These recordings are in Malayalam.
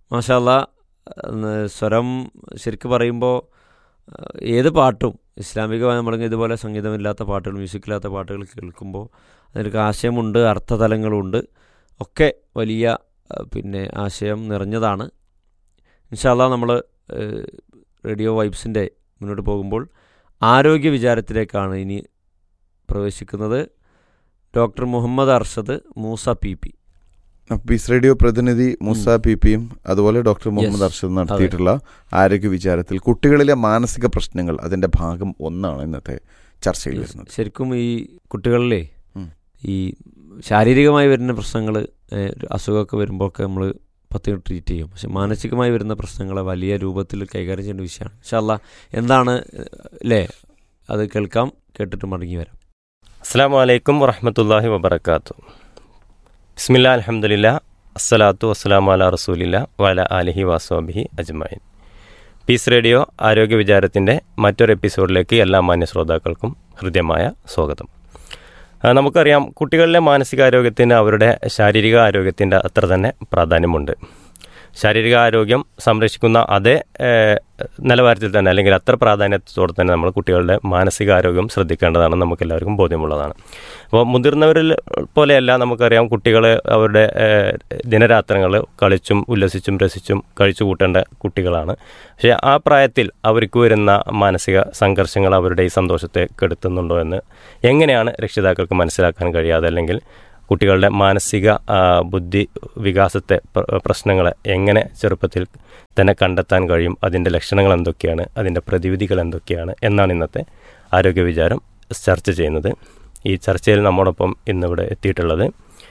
മാഷാല്ല സ്വരം ശരിക്ക് പറയുമ്പോൾ ഏത് പാട്ടും ഇസ്ലാമികമായ നമ്മളിങ്ങനെ ഇതുപോലെ സംഗീതമില്ലാത്ത പാട്ടുകൾ മ്യൂസിക്കില്ലാത്ത പാട്ടുകൾ കേൾക്കുമ്പോൾ അതിനൊക്കെ ആശയമുണ്ട് അർത്ഥതലങ്ങളുണ്ട് ഒക്കെ വലിയ ആ, പിന്നെ ആശയം നിറഞ്ഞതാണ് ഇൻഷാല്ല നമ്മൾ റേഡിയോ വൈബ്സിൻ്റെ മുന്നോട്ട് പോകുമ്പോൾ ആരോഗ്യ വിചാരത്തിലേക്കാണ് ഇനി പ്രവേശിക്കുന്നത് doctor Muhammad Arshad Moosa P P peace radio പ്രതിനിധി മുസ പി പിയും അതുപോലെ ഡോക്ടർ മുഹമ്മദ് Yes. അർഷദ് നടത്തിയിട്ടുള്ള ആരോഗ്യ വിചാരത്തിൽ കുട്ടികളിലെ മാനസിക പ്രശ്നങ്ങൾ അതിന്റെ ഭാഗം ഒന്നാണ് ഇന്നത്തെ ചർച്ചയിൽ വരുന്നത് ശരിക്കും ഈ കുട്ടികളിലെ ഉം. ഈ ശാരീരികമായി വരുന്ന പ്രശ്നങ്ങൾ അസുഖമൊക്കെ വരുമ്പോഴൊക്കെ നമ്മൾ പത്ത് ട്രീറ്റ് ചെയ്യും പക്ഷെ മാനസികമായി വരുന്ന പ്രശ്നങ്ങളെ വലിയ രൂപത്തിൽ കൈകാര്യം ചെയ്യേണ്ട വിഷയമാണ് ഇൻഷാല്ല എന്താണ് അല്ലേ അത് കേൾക്കാം കേട്ടിട്ട് മടങ്ങി വരാം അസ്സാം വലൈക്കും വറഹമത്തല്ലാഹി വബർക്കാത്തു ബിസ്മില്ല അലഹമുല്ല അസ്സലാത്തു വസ്സലാം അല റസൂലില്ല വല അലഹി വാസ്വാബിഹി അജ്മൈൻ പീസ് റേഡിയോ ആരോഗ്യ വിചാരത്തിൻ്റെ മറ്റൊരു എപ്പിസോഡിലേക്ക് എല്ലാ മാന്യ ശ്രോതാക്കൾക്കും ഹൃദ്യമായ സ്വാഗതം ആ, നമുക്കറിയാം കുട്ടികളിലെ മാനസികാരോഗ്യത്തിന് അവരുടെ ശാരീരിക ആരോഗ്യത്തിൻ്റെ അത്ര തന്നെ പ്രാധാന്യമുണ്ട് ശാരീരിക ആരോഗ്യം സംരക്ഷിക്കുന്ന അതേ ഏഹ്, നിലവാരത്തിൽ തന്നെ അല്ലെങ്കിൽ അത്ര പ്രാധാന്യത്തോടെ തന്നെ നമ്മൾ കുട്ടികളുടെ മാനസികാരോഗ്യം ശ്രദ്ധിക്കേണ്ടതാണ് നമുക്ക് എല്ലാവർക്കും ബോധ്യമുള്ളതാണ് അപ്പോൾ മുതിർന്നവരിൽ പോലെയല്ല നമുക്കറിയാം കുട്ടികൾ അവരുടെ ഏഹ്, ദിനരാത്രങ്ങൾ കളിച്ചും ഉല്ലസിച്ചും രസിച്ചും കഴിച്ചു കൂട്ടേണ്ട കുട്ടികളാണ് പക്ഷേ ആ പ്രായത്തിൽ അവർക്ക് വരുന്ന മാനസിക സംഘർഷങ്ങൾ അവരുടെ ഈ സന്തോഷത്തെ കെടുത്തുന്നുണ്ടോ എന്ന് എങ്ങനെയാണ് രക്ഷിതാക്കൾക്ക് മനസ്സിലാക്കാൻ കഴിയാതെ അല്ലെങ്കിൽ കുട്ടികളുടെ മാനസിക ആ, ബുദ്ധി വികാസത്തെ പ്ര- പ്രശ്നങ്ങളെ എങ്ങനെ ചെറുപ്പത്തിൽ തന്നെ കണ്ടെത്താൻ കഴിയും അതിൻ്റെ ലക്ഷണങ്ങൾ എന്തൊക്കെയാണ് അതിൻ്റെ പ്രതിവിധികൾ എന്തൊക്കെയാണ് എന്നാണ് ഇന്നത്തെ ആരോഗ്യ വിചാരം ചർച്ച ചെയ്യുന്നത് ഈ ചർച്ചയിൽ നമ്മോടൊപ്പം ഇന്നിവിടെ എത്തിയിട്ടുള്ളത്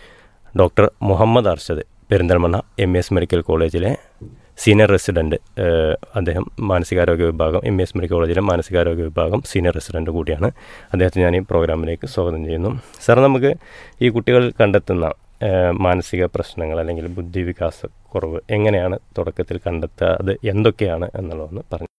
doctor Muhammad Arshad Perinthalmanna M S medical കോളേജിലെ സീനിയർ റെസിഡൻറ്റ് ഏഹ്, അദ്ദേഹം മാനസികാരോഗ്യ വിഭാഗം എം എസ് മെഡിക്കൽ കോളേജിലെ മാനസികാരോഗ്യ വിഭാഗം സീനിയർ റെസിഡൻറ്റ് കൂടിയാണ് അദ്ദേഹത്തെ ഞാൻ ഈ പ്രോഗ്രാമിലേക്ക് സ്വാഗതം ചെയ്യുന്നു സാർ നമുക്ക് ഈ കുട്ടികൾ കണ്ടെത്തുന്ന ഏഹ്, മാനസിക പ്രശ്നങ്ങൾ അല്ലെങ്കിൽ ബുദ്ധി വികാസ കുറവ് എങ്ങനെയാണ് തുടക്കത്തിൽ കണ്ടെത്തുക അത് എന്തൊക്കെയാണ് എന്നുള്ളതൊന്ന് പറഞ്ഞു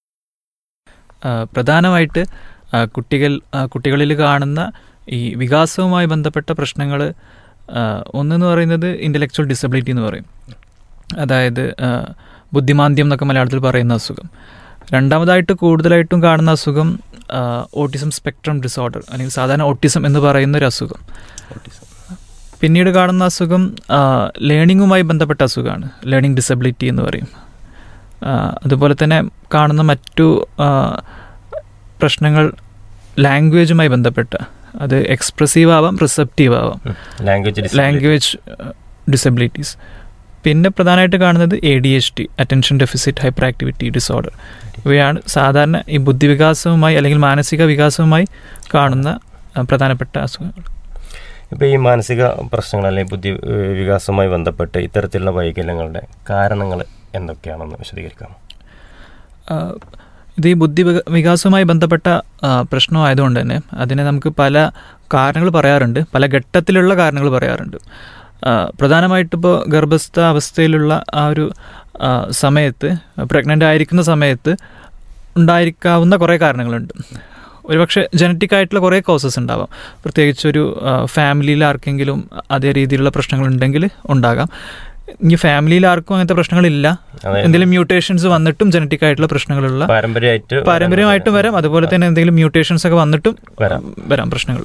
ആ, പ്രധാനമായിട്ട് ആ, കുട്ടികൾ ആ, കുട്ടികളിൽ കാണുന്ന ഈ വികാസവുമായി ബന്ധപ്പെട്ട പ്രശ്നങ്ങൾ ഒന്നെന്ന് പറയുന്നത് ഇൻ്റലക്ച്വൽ ഡിസബിലിറ്റി എന്ന് പറയും അതായത് ആ, ബുദ്ധിമാന്ദ്യം എന്നൊക്കെ മലയാളത്തിൽ പറയുന്ന അസുഖം രണ്ടാമതായിട്ട് കൂടുതലായിട്ടും കാണുന്ന അസുഖം ഓട്ടിസം സ്പെക്ട്രം ഡിസോർഡർ അല്ലെങ്കിൽ സാധാരണ ഓട്ടിസം എന്ന് പറയുന്ന ഒരു അസുഖം പിന്നീട് കാണുന്ന അസുഖം ലേണിങ്ങുമായി ബന്ധപ്പെട്ട അസുഖമാണ് ലേണിംഗ് ഡിസബിലിറ്റി എന്ന് പറയും ആ, അതുപോലെ തന്നെ കാണുന്ന മറ്റു ആ, പ്രശ്നങ്ങൾ ലാംഗ്വേജുമായി ബന്ധപ്പെട്ട അത് എക്സ്പ്രസീവ് ആവാം റിസപ്റ്റീവ് ആവാം ലാംഗ്വേജ് ലാംഗ്വേജ് ഡിസബിലിറ്റീസ് പിന്നെ പ്രധാനമായിട്ട് കാണുന്നത് A D H D attention deficit hyper activity disorder ഇവയാണ് സാധാരണ ഈ ബുദ്ധിവികാസവുമായി അല്ലെങ്കിൽ മാനസിക വികാസവുമായി കാണുന്ന ആ, പ്രധാനപ്പെട്ട അസുഖങ്ങൾ ഇപ്പോൾ ഈ മാനസിക പ്രശ്നങ്ങൾ അല്ലെങ്കിൽ ബുദ്ധി ഏഹ്, വികാസവുമായി ബന്ധപ്പെട്ട് ഇത്തരത്തിലുള്ള വൈകല്യങ്ങളുടെ കാരണങ്ങൾ എന്തൊക്കെയാണെന്ന് വിശദീകരിക്കാം ആ, ഇത് ഈ ബുദ്ധി വിക- വികാസവുമായി ബന്ധപ്പെട്ട ആ, പ്രശ്നമായതുകൊണ്ട് തന്നെ അതിനെ നമുക്ക് പല കാരണങ്ങൾ പറയാറുണ്ട് പല ഘട്ടത്തിലുള്ള കാരണങ്ങൾ പറയാറുണ്ട് ആ, പ്രധാനമായിട്ടിപ്പോൾ ഗർഭസ്ഥ അവസ്ഥയിലുള്ള ആ ഒരു ആ, സമയത്ത് പ്രഗ്നൻ്റ് ആയിരിക്കുന്ന സമയത്ത് ഉണ്ടായിരിക്കാവുന്ന കുറേ കാരണങ്ങളുണ്ട് ഒരുപക്ഷെ ജനറ്റിക് ആയിട്ടുള്ള കുറേ കോസസ് ഉണ്ടാവാം പ്രത്യേകിച്ച് ഒരു ഫാമിലിയിൽ ആർക്കെങ്കിലും അതേ രീതിയിലുള്ള പ്രശ്നങ്ങളുണ്ടെങ്കിൽ ഉണ്ടാകാം ഇനി ഫാമിലിയിൽ ആർക്കും അങ്ങനത്തെ പ്രശ്നങ്ങളില്ല അതായത് എന്തെങ്കിലും മ്യൂട്ടേഷൻസ് വന്നിട്ടും ജനറ്റിക് ആയിട്ടുള്ള പ്രശ്നങ്ങളുള്ള പാരമ്പര്യമായിട്ട് പാരമ്പര്യമായിട്ടും വരാം അതുപോലെ തന്നെ എന്തെങ്കിലും മ്യൂട്ടേഷൻസ് ഒക്കെ വന്നിട്ടും വരാം. വരാം പ്രശ്നങ്ങൾ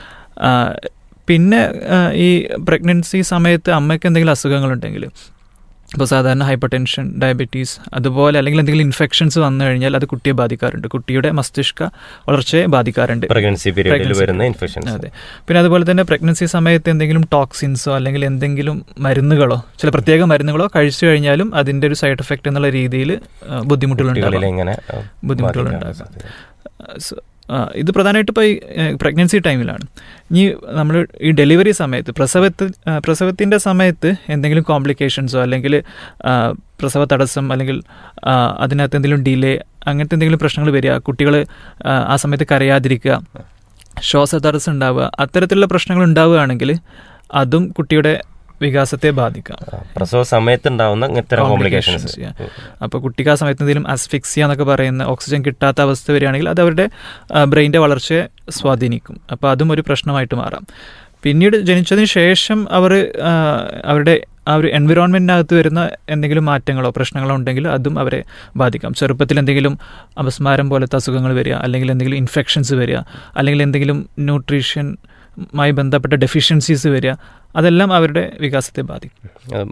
പിന്നെ ആ, ഈ പ്രഗ്നൻസി സമയത്ത് അമ്മയ്ക്ക് എന്തെങ്കിലും അസുഖങ്ങളുണ്ടെങ്കിൽ ഇപ്പോൾ സാധാരണ ഹൈപ്പർ ടെൻഷൻ ഡയബറ്റീസ് അതുപോലെ അല്ലെങ്കിൽ എന്തെങ്കിലും ഇൻഫെക്ഷൻസ് വന്നു കഴിഞ്ഞാൽ അത് കുട്ടിയെ ബാധിക്കാറുണ്ട് കുട്ടിയുടെ മസ്തിഷ്ക വളർച്ചയെ ബാധിക്കാറുണ്ട് പ്രഗ്നൻസി പീരീഡിൽ Pregnancy. വരുന്ന ഇൻഫെക്ഷൻസ് അതെ പിന്നെ അതുപോലെ തന്നെ പ്രഗ്നൻസി സമയത്ത് എന്തെങ്കിലും ടോക്സിൻസോ അല്ലെങ്കിൽ എന്തെങ്കിലും മരുന്നുകളോ ചില പ്രത്യേക മരുന്നുകളോ കഴിച്ചു കഴിഞ്ഞാലും അതിൻ്റെ ഒരു സൈഡ് എഫക്റ്റ് എന്നുള്ള രീതിയിൽ ബുദ്ധിമുട്ടുകൾ കുട്ടികളിൽ ഉണ്ടാകും ഇങ്ങനെ ഏഹ്, ബുദ്ധിമുട്ടുകൾ ബാധിക്കാൻ ഉണ്ടാകാം സാധ്യത. സോ, ആ, ഇത് പ്രധാനമായിട്ട് ഇപ്പോൾ ഈ പ്രഗ്നൻസി ടൈമിലാണ് ഇനി നമ്മൾ ഈ ഡെലിവറി സമയത്ത് പ്രസവത്തിൽ ആ, പ്രസവത്തിൻ്റെ സമയത്ത് എന്തെങ്കിലും കോംപ്ലിക്കേഷൻസോ അല്ലെങ്കിൽ ആ, പ്രസവ തടസ്സം അല്ലെങ്കിൽ ആ, അതിനകത്ത് എന്തെങ്കിലും ഡിലേ അങ്ങനത്തെ എന്തെങ്കിലും പ്രശ്നങ്ങൾ വരിക കുട്ടികൾ ആ സമയത്ത് കരയാതിരിക്കുക ശ്വാസതടസ്സം ഉണ്ടാവുക അത്തരത്തിലുള്ള പ്രശ്നങ്ങൾ ഉണ്ടാവുകയാണെങ്കിൽ അതും കുട്ടിയുടെ വികാസത്തെ ബാധിക്കാം ആ, പ്രസവ സമയത്ത് ഉണ്ടാവുന്ന ഇത്തരം കോംപ്ലിക്കേഷൻസ് Complications, അപ്പോൾ കുട്ടിക്ക് ആ സമയത്ത് എന്തെങ്കിലും അസ്ഫിക്സിയ എന്നൊക്കെ പറയുന്ന ഓക്സിജൻ കിട്ടാത്ത അവസ്ഥ വരികയാണെങ്കിൽ അത് അവരുടെ ബ്രെയിൻ്റെ വളർച്ചയെ സ്വാധീനിക്കും അപ്പോൾ അതും ഒരു പ്രശ്നമായിട്ട് മാറാം പിന്നീട് ജനിച്ചതിന് ശേഷം അവർ അവരുടെ ആ ഒരു എൻവിറോൺമെൻറ്റിനകത്ത് വരുന്ന എന്തെങ്കിലും മാറ്റങ്ങളോ പ്രശ്നങ്ങളോ ഉണ്ടെങ്കിൽ അതും അവരെ ബാധിക്കാം ചെറുപ്പത്തിൽ എന്തെങ്കിലും അപസ്മാരം പോലത്തെ അസുഖങ്ങൾ വരിക അല്ലെങ്കിൽ എന്തെങ്കിലും ഇൻഫെക്ഷൻസ് വരിക അല്ലെങ്കിൽ എന്തെങ്കിലും ന്യൂട്രീഷനുമായി ബന്ധപ്പെട്ട ഡെഫിഷ്യൻസീസ് വരിക അതെല്ലാം അവരുടെ വികാസത്തെ ബാധിക്കും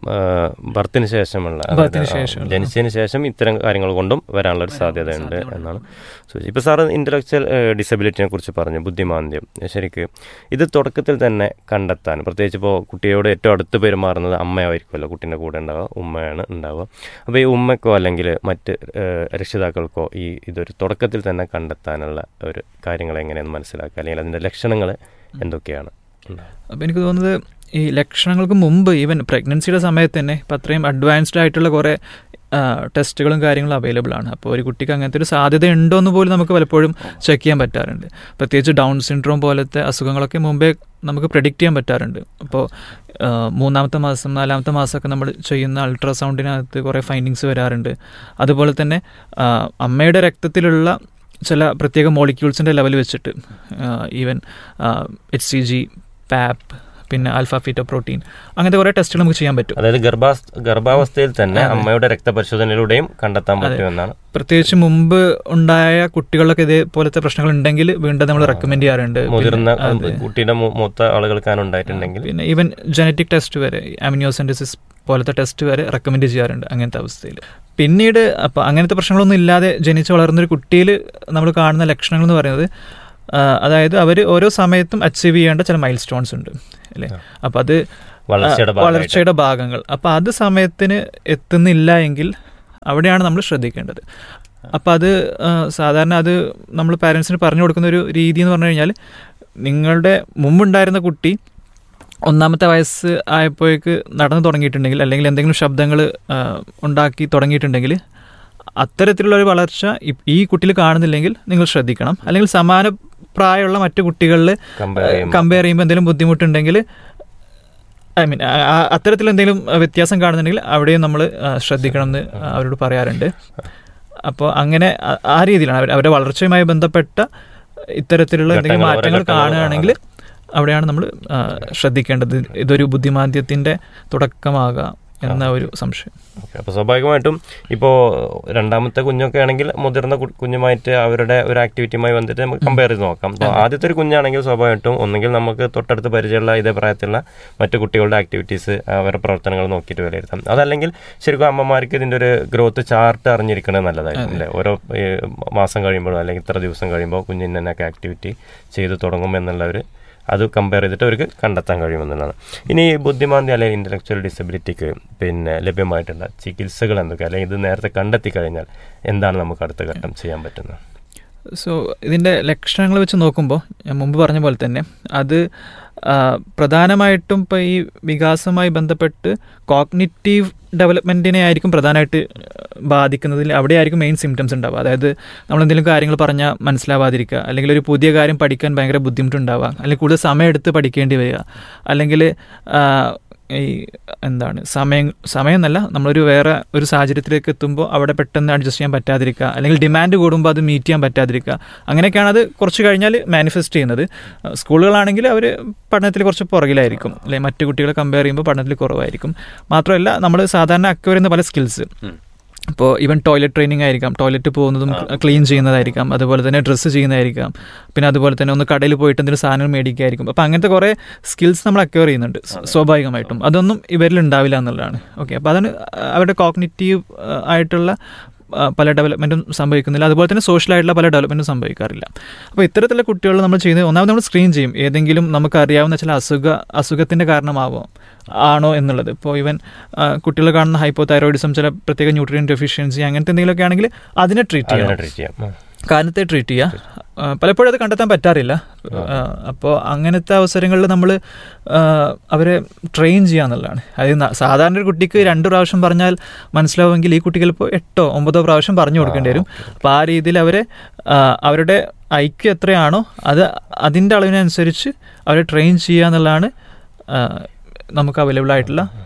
ബർത്തിന് ശേഷമുള്ള ബർത്തിന് അതായത്, ആ, ശേഷമുള്ള. ജനിച്ചതിന് ശേഷം ഇത്തരം കാര്യങ്ങൾ കൊണ്ടും വരാനുള്ള ഒരു സാധ്യതയുണ്ട് എന്നാണ് സൂചി ഇപ്പോൾ സാറ് ഇൻ്റലക്ച്വൽ ഡിസബിലിറ്റിനെ കുറിച്ച് പറഞ്ഞു ബുദ്ധിമാന്ദ്യം ശരിക്ക് ഇത് തുടക്കത്തിൽ തന്നെ കണ്ടെത്താൻ പ്രത്യേകിച്ച് ഇപ്പോൾ കുട്ടിയോട് ഏറ്റവും അടുത്ത് പെരുമാറുന്നത് അമ്മയായിരിക്കുമല്ലോ കുട്ടീൻ്റെ കൂടെ ഉണ്ടാവുക ഉമ്മയാണ് ഉണ്ടാവുക അപ്പോൾ ഈ ഉമ്മക്കോ അല്ലെങ്കിൽ മറ്റ് ഏഹ്, രക്ഷിതാക്കൾക്കോ ഈ ഇതൊരു തുടക്കത്തിൽ തന്നെ കണ്ടെത്താനുള്ള ഒരു കാര്യങ്ങൾ എങ്ങനെയെന്ന് മനസ്സിലാക്കുക അല്ലെങ്കിൽ അതിൻ്റെ ലക്ഷണങ്ങൾ എന്തൊക്കെയാണ് ഉണ്ടാവുക? അപ്പോൾ എനിക്ക് തോന്നുന്നത് ഈ ലക്ഷണങ്ങൾക്ക് മുമ്പ് ഈവൻ പ്രഗ്നൻസിയുടെ സമയത്ത് തന്നെ ഇപ്പം അത്രയും അഡ്വാൻസ്ഡ് ആയിട്ടുള്ള കുറേ ടെസ്റ്റുകളും കാര്യങ്ങളും അവൈലബിൾ ആണ് അപ്പോൾ ഒരു കുട്ടിക്ക് അങ്ങനത്തെ ഒരു സാധ്യത ഉണ്ടോ എന്ന് പോലും നമുക്ക് പലപ്പോഴും ചെക്ക് ചെയ്യാൻ പറ്റാറുണ്ട് പ്രത്യേകിച്ച് ഡൗൺ സിൻഡ്രോം പോലത്തെ അസുഖങ്ങളൊക്കെ മുമ്പേ നമുക്ക് പ്രെഡിക്റ്റ് ചെയ്യാൻ പറ്റാറുണ്ട് അപ്പോൾ മൂന്നാമത്തെ മാസം നാലാമത്തെ മാസമൊക്കെ നമ്മൾ ചെയ്യുന്ന അൾട്രാസൗണ്ടിനകത്ത് കുറേ ഫൈൻഡിങ്സ് വരാറുണ്ട് അതുപോലെ തന്നെ ആ, അമ്മയുടെ രക്തത്തിലുള്ള ചില പ്രത്യേക മോളിക്യൂൾസിൻ്റെ ലെവൽ വെച്ചിട്ട് even H C G PAPP പിന്നെ ആൽഫ ഫീറ്റോ പ്രോട്ടീൻ അങ്ങനത്തെ കുറേ ടെസ്റ്റുകൾ നമുക്ക് ചെയ്യാൻ പറ്റും അതായത് ഗർഭാസ് ഗർഭാവസ്ഥയിൽ തന്നെ അതെ. അമ്മയുടെ രക്തപരിശോധനയിലൂടെയും കണ്ടെത്താൻ അതെ. പറ്റുമെന്നാണ് പ്രത്യേകിച്ച് മുമ്പ് ഉണ്ടായ കുട്ടികളിലൊക്കെ ഇതേപോലത്തെ പ്രശ്നങ്ങൾ ഉണ്ടെങ്കിൽ വീണ്ടും നമ്മൾ റെക്കമെൻഡ് ചെയ്യാറുണ്ട് പിന്നെ- മുതിർന്ന അതെ. കുട്ടിയുടെ മൂ- മൂത്ത ആളുകൾക്കാണ് ഉണ്ടായിട്ടുണ്ടെങ്കിൽ പിന്നെ ഈവൻ ജനറ്റിക് ടെസ്റ്റ് വരെ അമിനിയോസെൻറ്റസിസ് പോലത്തെ ടെസ്റ്റ് വരെ റെക്കമെൻഡ് ചെയ്യാറുണ്ട് അങ്ങനത്തെ അവസ്ഥയിൽ പിന്നീട് അപ്പോൾ അങ്ങനത്തെ പ്രശ്നങ്ങളൊന്നും ഇല്ലാതെ ജനിച്ച് വളർന്നൊരു കുട്ടിയിൽ നമ്മൾ കാണുന്ന ലക്ഷണങ്ങൾ എന്ന് പറയുന്നത് ആ, അതായത് അവർ ഓരോ സമയത്തും അച്ചീവ് ചെയ്യേണ്ട ചില മൈൽ സ്റ്റോൺസ് ഉണ്ട് അല്ലേ അപ്പം അത് വളർച്ചയുടെ ആ, ഭാഗമായിട്ട്. വളർച്ചയുടെ ഭാഗങ്ങൾ അപ്പം അത് സമയത്തിന് എത്തുന്നില്ല എങ്കിൽ അവിടെയാണ് നമ്മൾ ശ്രദ്ധിക്കേണ്ടത് അപ്പം അത് ആ, സാധാരണ അത് നമ്മൾ പാരൻസിന് പറഞ്ഞു കൊടുക്കുന്ന ഒരു രീതി എന്ന് പറഞ്ഞു കഴിഞ്ഞാൽ നിങ്ങളുടെ മുമ്പുണ്ടായിരുന്ന കുട്ടി ഒന്നാമത്തെ വയസ്സ് ആയപ്പോഴേക്ക് നടന്നു തുടങ്ങിയിട്ടുണ്ടെങ്കിൽ അല്ലെങ്കിൽ എന്തെങ്കിലും ശബ്ദങ്ങൾ ഉണ്ടാക്കി തുടങ്ങിയിട്ടുണ്ടെങ്കിൽ അത്തരത്തിലുള്ള ഒരു വളർച്ച ഇ- ഈ കുട്ടിയിൽ കാണുന്നില്ലെങ്കിൽ നിങ്ങൾ ശ്രദ്ധിക്കണം അല്ലെങ്കിൽ സമാന പ്രായമുള്ള മറ്റു കുട്ടികളിൽ Compare ചെയ്യുമ്പോൾ. കമ്പയർ ചെയ്യുമ്പോൾ എന്തെങ്കിലും ബുദ്ധിമുട്ടുണ്ടെങ്കിൽ ഐ മീൻ അത്തരത്തിൽ എന്തെങ്കിലും വ്യത്യാസം കാണുന്നുണ്ടെങ്കിൽ അവിടെയും നമ്മൾ ശ്രദ്ധിക്കണം എന്ന് അവരോട് പറയാറുണ്ട് അപ്പോൾ അങ്ങനെ ആ- ആ രീതിയിലാണ് അവർ അവരുടെ വളർച്ചയുമായി ബന്ധപ്പെട്ട ഇത്തരത്തിലുള്ള എന്തെങ്കിലും ഘട്ടങ്ങൾ, ഓരോ മാറ്റങ്ങൾ ഘട്ടങ്ങൾ കാണുകയാണെങ്കിൽ അവിടെയാണ് നമ്മൾ ശ്രദ്ധിക്കേണ്ടത് ഇതൊരു ബുദ്ധിമാന്ദ്യത്തിൻ്റെ തുടക്കമാകാം എന്ന ഒരു സംശയം ഓക്കെ അപ്പോൾ സ്വാഭാവികമായിട്ടും ഇപ്പോൾ രണ്ടാമത്തെ കുഞ്ഞൊക്കെ ആണെങ്കിൽ മുതിർന്ന കു- കുഞ്ഞുമായിട്ട് അവരുടെ ഒരു ആക്ടിവിറ്റിയുമായി വന്നിട്ട് നമുക്ക് കമ്പയർ ചെയ്ത് നോക്കാം അപ്പോൾ ആദ്യത്തെ ഒരു കുഞ്ഞാണെങ്കിൽ സ്വാഭാവികമായിട്ടും ഒന്നെങ്കിൽ നമുക്ക് തൊട്ടടുത്ത് പരിചയമുള്ള ഇതേ പ്രായത്തിലുള്ള മറ്റു കുട്ടികളുടെ ആക്ടിവിറ്റീസ് അവരുടെ പ്രവർത്തനങ്ങൾ നോക്കിയിട്ട് വിലയിരുത്താം അതല്ലെങ്കിൽ ശരിക്കും അമ്മമാർക്ക് ഇതിൻ്റെ ഒരു ഗ്രോത്ത് ചാർട്ട് അറിഞ്ഞിരിക്കുന്നത് നല്ലതായിരിക്കും അല്ലേ ഓരോ ഏ, മാസം കഴിയുമ്പോഴോ അല്ലെങ്കിൽ ഇത്ര ദിവസം കഴിയുമ്പോൾ കുഞ്ഞിന് എന്നൊക്കെ ആക്ടിവിറ്റി ചെയ്തു തുടങ്ങും എന്നുള്ള ഒരു അത് കമ്പയർ ചെയ്തിട്ട് അവർക്ക് കണ്ടെത്താൻ കഴിയുമെന്നുള്ളതാണ് ഇനി ഈ ബുദ്ധിമാന്ദ്യ അല്ലെങ്കിൽ ഇൻ്റലക്ച്വൽ ഡിസബിലിറ്റിക്ക് പിന്നെ ലഭ്യമായിട്ടുള്ള ചികിത്സകൾ എന്തൊക്കെ അല്ലെങ്കിൽ ഇത് നേരത്തെ കണ്ടെത്തി കഴിഞ്ഞാൽ എന്താണ് നമുക്ക് അടുത്ത ഘട്ടം ചെയ്യാൻ പറ്റുന്നത് സോ ഇതിൻ്റെ ലക്ഷണങ്ങൾ വെച്ച് നോക്കുമ്പോൾ ഞാൻ മുമ്പ് പറഞ്ഞ പോലെ തന്നെ അത് ആ, പ്രധാനമായിട്ടും ഇപ്പോൾ ഈ വികാസവുമായി ബന്ധപ്പെട്ട് കോഗ്നിറ്റീവ് ഡെവലപ്മെൻറ്റിനെ ആയിരിക്കും പ്രധാനമായിട്ട് ബാധിക്കുന്നതിൽ അവിടെ ആയിരിക്കും മെയിൻ സിംറ്റംസ് ഉണ്ടാവുക അതായത് നമ്മൾ എന്തെങ്കിലും കാര്യങ്ങൾ പറഞ്ഞാൽ മനസ്സിലാവാതിരിക്കുക അല്ലെങ്കിൽ ഒരു പുതിയ കാര്യം പഠിക്കാൻ ഭയങ്കര ബുദ്ധിമുട്ടുണ്ടാവുക അല്ലെങ്കിൽ കൂടുതൽ സമയം എടുത്ത് പഠിക്കേണ്ടി വരിക അല്ലെങ്കിൽ ആ, ഈ എന്താണ് സമയം സമയം എന്നല്ല നമ്മളൊരു വേറെ ഒരു സാഹചര്യത്തിലേക്ക് എത്തുമ്പോൾ അവിടെ പെട്ടെന്ന് അഡ്ജസ്റ്റ് ചെയ്യാൻ പറ്റാതിരിക്കുക അല്ലെങ്കിൽ ഡിമാൻഡ് കൂടുമ്പോൾ അത് മീറ്റ് ചെയ്യാൻ പറ്റാതിരിക്കുക അങ്ങനെയൊക്കെയാണ് അത് കുറച്ച് കഴിഞ്ഞാൽ മാനിഫെസ്റ്റ് ചെയ്യുന്നത് അഹ് സ്കൂളുകളാണെങ്കിൽ അവർ പഠനത്തിൽ കുറച്ച് പുറകിലായിരിക്കും അല്ലെ മറ്റു കുട്ടികളെ കമ്പയർ ചെയ്യുമ്പോൾ പഠനത്തിൽ കുറവായിരിക്കും മാത്രമല്ല നമ്മൾ സാധാരണ അക്ക വരുന്ന പല സ്കിൽസ് ഇപ്പോൾ ഈവൻ ടോയ്ലറ്റ് ട്രെയിനിങ് ആയിരിക്കാം ടോയ്ലറ്റ് പോകുന്നതും ക്ലീൻ ചെയ്യുന്നതായിരിക്കാം അതുപോലെ തന്നെ ഡ്രസ്സ് ചെയ്യുന്നതായിരിക്കാം പിന്നെ അതുപോലെ തന്നെ ഒന്ന് കടയിൽ പോയിട്ട് എന്തെങ്കിലും സാധനങ്ങൾ മേടിക്കായിരിക്കും അപ്പോൾ അങ്ങനത്തെ കുറേ സ്കിൽസ് നമ്മൾ അക്വയർ ചെയ്യുന്നുണ്ട് സ് സ്വാഭാവികമായിട്ടും അതൊന്നും ഇവരിൽ ഉണ്ടാവില്ല എന്നുള്ളതാണ് ഓക്കെ അപ്പോൾ അതാണ് അവരുടെ കോഗ്നിറ്റീവ് ആയിട്ടുള്ള ആ, പല ഡെവലപ്മെൻറ്റും സംഭവിക്കുന്നില്ല അതുപോലെ തന്നെ സോഷ്യലായിട്ടുള്ള പല ഡെവലപ്മെൻറ്റും സംഭവിക്കാറില്ല അപ്പോൾ ഇത്തരത്തിലുള്ള കുട്ടികൾ നമ്മൾ ചെയ്യുന്നത് ഒന്നാമത് നമ്മൾ സ്ക്രീൻ ചെയ്യും ഏതെങ്കിലും നമുക്ക് അറിയാവുന്ന ചില അസുഖ അസുഖത്തിൻ്റെ കാരണമാവോ ആണോ എന്നുള്ളത് ഇപ്പോൾ ഈവൻ കുട്ടികൾ കാണുന്ന ഹൈപ്പോ തൈറോയിഡിസം ചില പ്രത്യേക ന്യൂട്രിയൻ ഡെഫിഷ്യൻസി അങ്ങനത്തെ എന്തെങ്കിലുമൊക്കെ ആണെങ്കിൽ അതിനെ ട്രീറ്റ് അതിനെ ചെയ്യണം ട്രീറ്റ് ചെയ്യാം ഉം. കാരണത്തെ ട്രീറ്റ് ചെയ്യുക ആ, പലപ്പോഴും അത് കണ്ടെത്താൻ പറ്റാറില്ല അപ്പോൾ അങ്ങനത്തെ അവസരങ്ങളിൽ നമ്മൾ അവരെ ട്രെയിൻ ചെയ്യുക എന്നുള്ളതാണ് അതായത് ന- സാധാരണ ഒരു കുട്ടിക്ക് രണ്ട് പ്രാവശ്യം പറഞ്ഞാൽ മനസ്സിലാവുമെങ്കിൽ ഈ കുട്ടിക്ക് ഇപ്പോൾ എട്ടോ ഒമ്പതോ പ്രാവശ്യം പറഞ്ഞു കൊടുക്കേണ്ടി വരും അപ്പോൾ ആ രീതിയിൽ അവരെ ആ, അവരുടെ ഐക്യം എത്രയാണോ അത് അതിൻ്റെ അളവിനനുസരിച്ച് അവരെ ട്രെയിൻ ചെയ്യുക എന്നുള്ളതാണ് ആ, നമുക്ക് അവൈലബിൾ ആയിട്ടുള്ള